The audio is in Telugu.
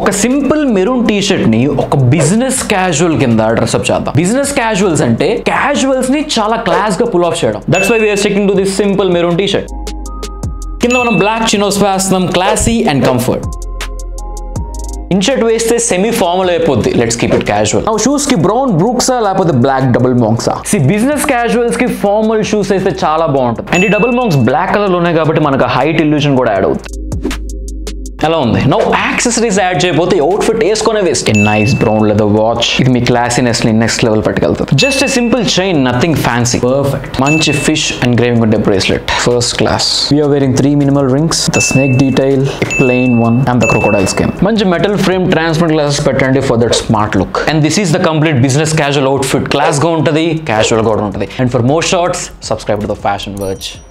ఒక సింపుల్ మెరూన్ టీ షర్ట్ ని ఒక బిజినెస్ క్యాజువల్ కింద డ్రెస్అప్ చేద్దాం బిజినెస్ క్యాజువల్స్ అంటే క్యాజువల్స్ ని చాలా క్లాస్ గా పుల్ ఆఫ్ చేయడం that's why we're sticking to this simple maroon T shirt కింద మనం బ్లాక్ చినోస్ వేస్తున్నాం క్లాసీ అండ్ కంఫర్ట్ ఇన్షర్ట్ వేస్తే సెమీ ఫార్మల్ అయిపోద్ది లెట్స్ కీప్ ఇట్ క్యాజువల్ ఆ షూస్ కి బ్రౌన్ బ్రూక్సా లేకపోతే బ్లాక్ డబుల్ మాంక్సా సి బిజినెస్ క్యాజువల్స్ కి ఫార్మల్ షూస్ వేస్తే చాలా బాగుంటుంది అండ్ ఈ డబుల్ మాంక్స్ బ్లాక్ కలర్ లో ఉన్నాయి కాబట్టి మనకు హైట్ ఇల్యూషన్ కూడా యాడ్ అవుతుంది ఎలా ఉంది నో యాక్సెసరీస్ యాడ్ చేయకపోతే అవుట్ఫిట్ వేసుకునే waste nice brown leather watch ఇది మీ క్లాసీనెస్ ని నెక్స్ట్ లెవెల్ పట్టుకెళ్తుంది just a simple chain nothing fancy perfect మంచి ఫిష్ అండ్ గ్రేవింగ్ ఉండే bracelet first class we're wearing three minimal rings the snake detail plain one and the crocodile scheme మంచి మెటల్ ఫ్రేమ్ ట్రాన్స్పరెంట్ గ్లాసెస్ పెట్టండి for that smart look and this is the complete business casual outfit class గా ఉంటుంది క్యాజువల్ కూడా ఉంటుంది and for more shorts subscribe to the fashion virtue